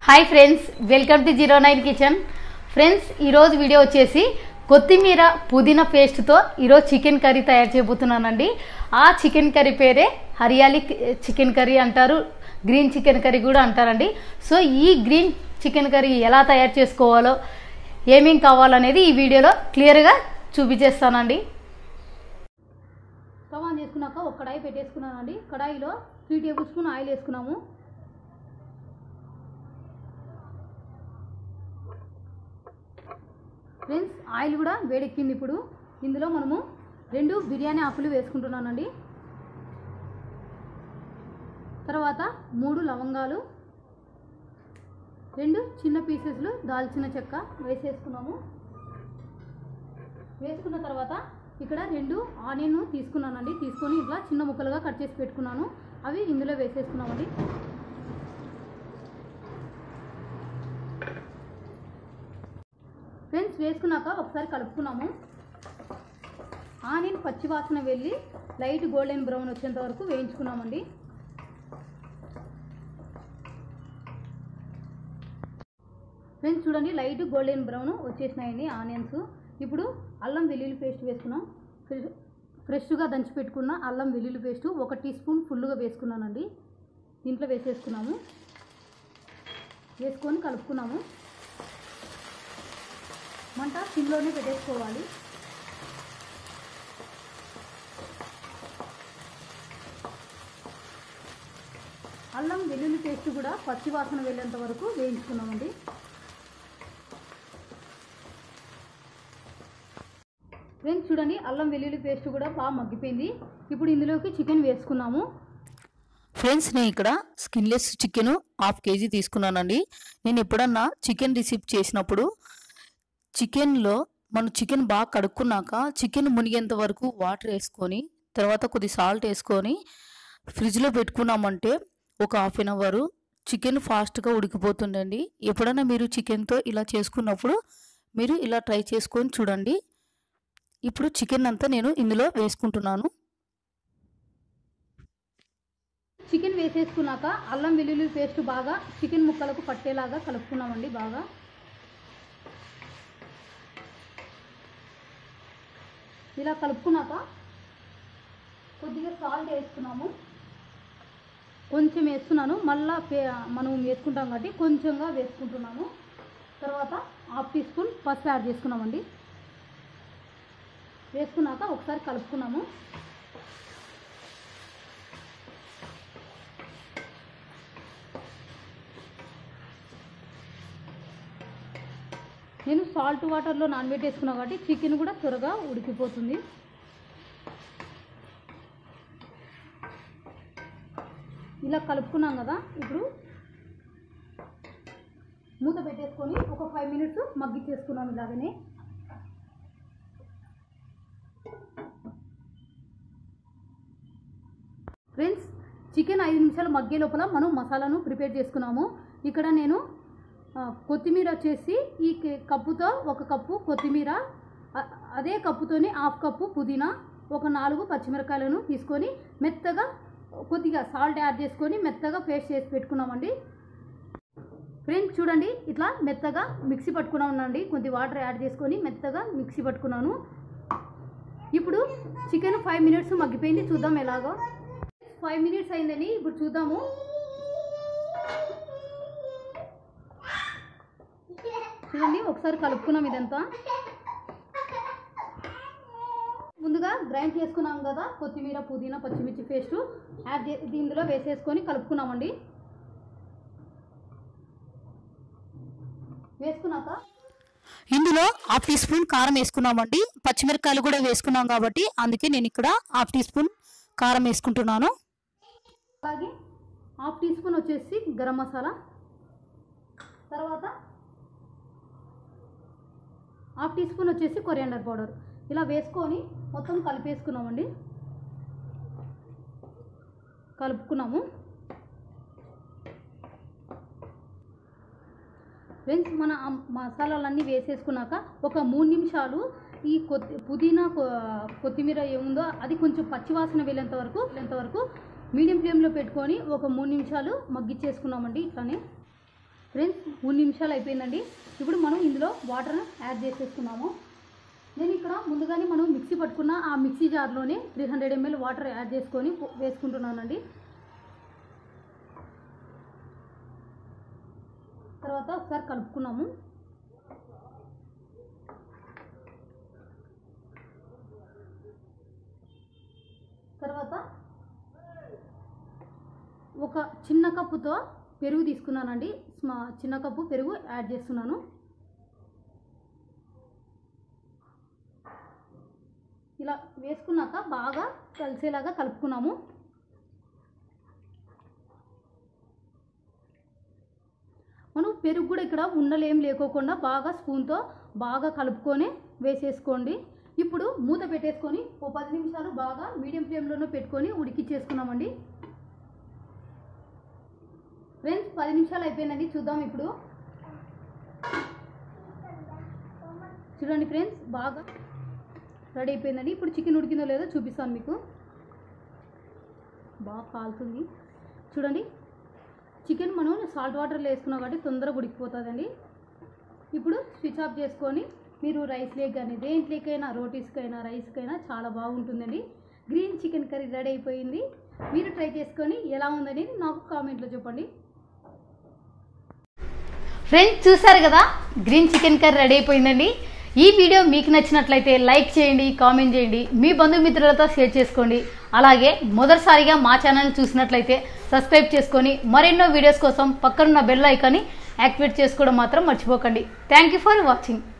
hi friends welcome to zero nine kitchen friends ఈరోజు video వచ్చేసి కొత్తిమీర పుదీనా పేస్ట్తో ఈరోజు చికెన్ కర్రీ తయారు చేయబోతున్నానండి ఆ చికెన్ కర్రీ పేరే హరియాలి చికెన్ కర్రీ అంటారు గ్రీన్ చికెన్ కర్రీ కూడా అంటారండి సో ఈ గ్రీన్ చికెన్ కర్రీ ఎలా తయారు చేసుకోవాలో ఏమేం కావాలనేది ఈ వీడియోలో క్లియర్గా చూపించేస్తానండి స్టవ్ ఆన్ చేసుకున్నాక ఒక కడాయి పెట్టేసుకున్నానండి కడాయిలో త్రీ టేబుల్ స్పూన్ ఆయిల్ వేసుకున్నాము ఫ్రెండ్స్ ఆయిల్ కూడా వేడెక్కింది ఇప్పుడు ఇందులో మనము రెండు బిర్యానీ ఆకులు వేసుకుంటున్నానండి తర్వాత మూడు లవంగాలు రెండు చిన్న పీసెస్లు దాల్చిన చెక్క వేసేసుకున్నాము వేసుకున్న తర్వాత ఇక్కడ రెండు ఆనియన్ తీసుకున్నానండి తీసుకొని ఇట్లా చిన్న ముక్కలుగా కట్ చేసి పెట్టుకున్నాను అవి ఇందులో వేసేసుకున్నామండి ఫ్రెండ్స్ వేసుకున్నాక ఒకసారి కలుపుకున్నాము ఆనియన్ పచ్చి వాసన వెళ్ళి లైట్ గోల్డెన్ బ్రౌన్ వచ్చేంత వరకు వేయించుకున్నామండి ఫ్రెండ్స్ చూడండి లైట్ గోల్డెన్ బ్రౌన్ వచ్చేసినాయండి ఆనియన్స్ ఇప్పుడు అల్లం వెల్లుల్లి పేస్ట్ వేసుకున్నాం ఫ్రెష్ ఫ్రెష్గా దంచి పెట్టుకున్న అల్లం వెల్లుల్లి పేస్ట్ ఒక టీ స్పూన్ ఫుల్గా వేసుకున్నానండి దీంట్లో వేసేసుకున్నాము వేసుకొని కలుపుకున్నాము మంట సిమ్లోనే పెట్టేసుకోవాలి అల్లం వెల్లుల్లి పేస్ట్ కూడా పచ్చి వాసన వెళ్ళేంత వరకు వేయించుకున్నామండి ఫ్రెండ్స్ చూడండి అల్లం వెల్లుల్లి పేస్ట్ కూడా బాగా మగ్గిపోయింది ఇప్పుడు ఇందులోకి చికెన్ వేసుకున్నాము ఫ్రెండ్స్ నేను ఇక్కడ స్కిన్లెస్ చికెన్ హాఫ్ కేజీ తీసుకున్నానండి నేను ఎప్పుడన్నా చికెన్ రిసీప్ చేసినప్పుడు చికెన్లో మనం చికెన్ బాగా కడుక్కున్నాక చికెన్ మునిగేంత వరకు వాటర్ వేసుకొని తర్వాత కొద్ది సాల్ట్ వేసుకొని ఫ్రిడ్జ్లో పెట్టుకున్నామంటే ఒక హాఫ్ అన్ అవర్ చికెన్ ఫాస్ట్గా ఉడికిపోతుందండి ఎప్పుడైనా మీరు చికెన్తో ఇలా చేసుకున్నప్పుడు మీరు ఇలా ట్రై చేసుకొని చూడండి ఇప్పుడు చికెన్ అంతా నేను ఇందులో వేసుకుంటున్నాను చికెన్ వేసేసుకున్నాక అల్లం వెల్లుల్లి పేస్ట్ బాగా చికెన్ ముక్కలకు పట్టేలాగా కలుపుకున్నామండి బాగా ఇలా కలుపుకున్నాక కొద్దిగా సాల్ట్ వేసుకున్నాము కొంచెం వేస్తున్నాను మళ్ళా పే మనం వేసుకుంటాం కాబట్టి కొంచెంగా వేసుకుంటున్నాము తర్వాత హాఫ్ టీ స్పూన్ పసుపు యాడ్ చేసుకున్నామండి వేసుకున్నాక ఒకసారి కలుపుకున్నాము నేను సాల్ట్ వాటర్లో నానబెట్టేసుకున్నా కాబట్టి చికెన్ కూడా త్వరగా ఉడికిపోతుంది ఇలా కలుపుకున్నాం కదా ఇప్పుడు మూత పెట్టేసుకొని ఒక ఫైవ్ మినిట్స్ మగ్గిచ్చేసుకున్నాం ఇలాగనే ఫ్రెండ్స్ చికెన్ ఐదు నిమిషాలు మగ్గే లోపల మనం మసాలాను ప్రిపేర్ చేసుకున్నాము ఇక్కడ నేను ఆ, కొత్తిమీర వచ్చేసి ఈ కే- కప్పుతో ఒక కప్పు కొత్తిమీర అ- అదే కప్పుతోనే హాఫ్ కప్పు పుదీనా ఒక నాలుగు పచ్చిమిరకాయలను తీసుకొని మెత్తగా కొద్దిగా సాల్ట్ యాడ్ చేసుకొని మెత్తగా పేస్ట్ చేసి పెట్టుకున్నామండి ఫ్రెండ్స్ చూడండి ఇట్లా మెత్తగా మిక్సీ పట్టుకున్నానండి కొద్ది వాటర్ యాడ్ చేసుకొని మెత్తగా మిక్సీ పట్టుకున్నాను ఇప్పుడు చికెన్ ఫైవ్ మినిట్స్ మగ్గిపోయింది చూద్దాం ఎలాగో ఫైవ్ మినిట్స్ అయిందని ఇప్పుడు చూద్దాము చూడండి ఒకసారి కలుపుకున్నాం ఇదంతా ముందుగా గ్రైండ్ చేసుకున్నాం కదా కొత్తిమీర పుదీనా పచ్చిమిర్చి పేస్ట్ యాడ్ చే- ఇది ఇందులో వేసేసుకొని కలుపుకున్నామండి వేసుకున్నాక ఇందులో హాఫ్ టీ స్పూన్ కారం వేసుకున్నామండి పచ్చిమిరపకాయలు కూడా వేసుకున్నాం కాబట్టి అందుకే నేను ఇక్కడ హాఫ్ టీ స్పూన్ కారం వేసుకుంటున్నాను అలాగే హాఫ్ టీ స్పూన్ వచ్చేసి గరం మసాలా తర్వాత హాఫ్ టీ స్పూన్ వచ్చేసి కొరియాండర్ పౌడర్ ఇలా వేసుకొని మొత్తం కలిపేసుకున్నామండి కలుపుకున్నాము ఫ్రెండ్స్ మన ఆ మసాలాలన్నీ వేసేసుకున్నాక ఒక మూడు నిమిషాలు ఈ కొత్తి పుదీనా కొ- కొత్తిమీర ఏముందో అది కొంచెం పచ్చివాసన వెళ్ళేంత వరకు వెళ్ళేంత వరకు మీడియం ఫ్లేమ్లో పెట్టుకొని ఒక మూడు నిమిషాలు మగ్గిచ్చేసుకున్నామండి ఇట్లానే ఫ్రెండ్స్ మూడు నిమిషాలు అయిపోయిందండి ఇప్పుడు మనం ఇందులో వాటర్ యాడ్ చేసేసుకున్నాము నేను ఇక్కడ ముందుగానే మనం మిక్సీ పట్టుకున్న ఆ మిక్సీ జార్లోనే three hundred ML water add చేసుకొని పో- వేసుకుంటున్నానండి తర్వాత ఒకసారి కలుపుకున్నాము తర్వాత ఒక చిన్న కప్పుతో పెరుగు తీసుకున్నానండి స్మా చిన్న కప్పు పెరుగు యాడ్ చేస్తున్నాను ఇలా వేసుకున్నాక బాగా కలిసేలాగా కలుపుకున్నాము మనం పెరుగు కూడా ఇక్కడ ఉండలేం లేకోకుండా బాగా స్పూన్తో బాగా కలుపుకొని వేసేసుకోండి ఇప్పుడు మూత పెట్టేసుకొని ఓ పది నిమిషాలు బాగా మీడియం ఫ్లేమ్లోనే పెట్టుకొని ఉడికిచ్చేసుకున్నామండి ఫ్రెండ్స్ పది నిమిషాలు అయిపోయిందండి చూద్దాం ఇప్పుడు చూడండి ఫ్రెండ్స్ బాగా రెడీ అయిపోయిందండి ఇప్పుడు చికెన్ ఉడికిందో లేదో చూపిస్తాను మీకు బాగా కాలుతుంది చూడండి చికెన్ మనం సాల్ట్ వాటర్లో వేసుకున్నాం కాబట్టి తొందరగా ఉడికిపోతుందండి ఇప్పుడు స్విచ్ ఆఫ్ చేసుకొని మీరు రైస్ లేక్ కానీ దేంట్లోకైనా రోటీస్కైనా రైస్కైనా చాలా బాగుంటుందండి గ్రీన్ చికెన్ కర్రీ రెడీ అయిపోయింది మీరు ట్రై చేసుకొని ఎలా ఉందని నాకు కామెంట్లో చెప్పండి ఫ్రెండ్స్ చూసారు కదా గ్రీన్ చికెన్ కర్రీ రెడీ అయిపోయిందండి ఈ వీడియో మీకు నచ్చినట్లయితే లైక్ చేయండి కామెంట్ చేయండి మీ బంధుమిత్రులతో షేర్ చేసుకోండి అలాగే మొదటిసారిగా మా ఛానల్ చూసినట్లయితే సబ్స్క్రైబ్ చేసుకొని మరెన్నో వీడియోస్ కోసం పక్కనున్న బెల్ ఐకాన్ని యాక్టివేట్ చేసుకోవడం మాత్రం మర్చిపోకండి థ్యాంక్ యూ ఫర్ వాచింగ్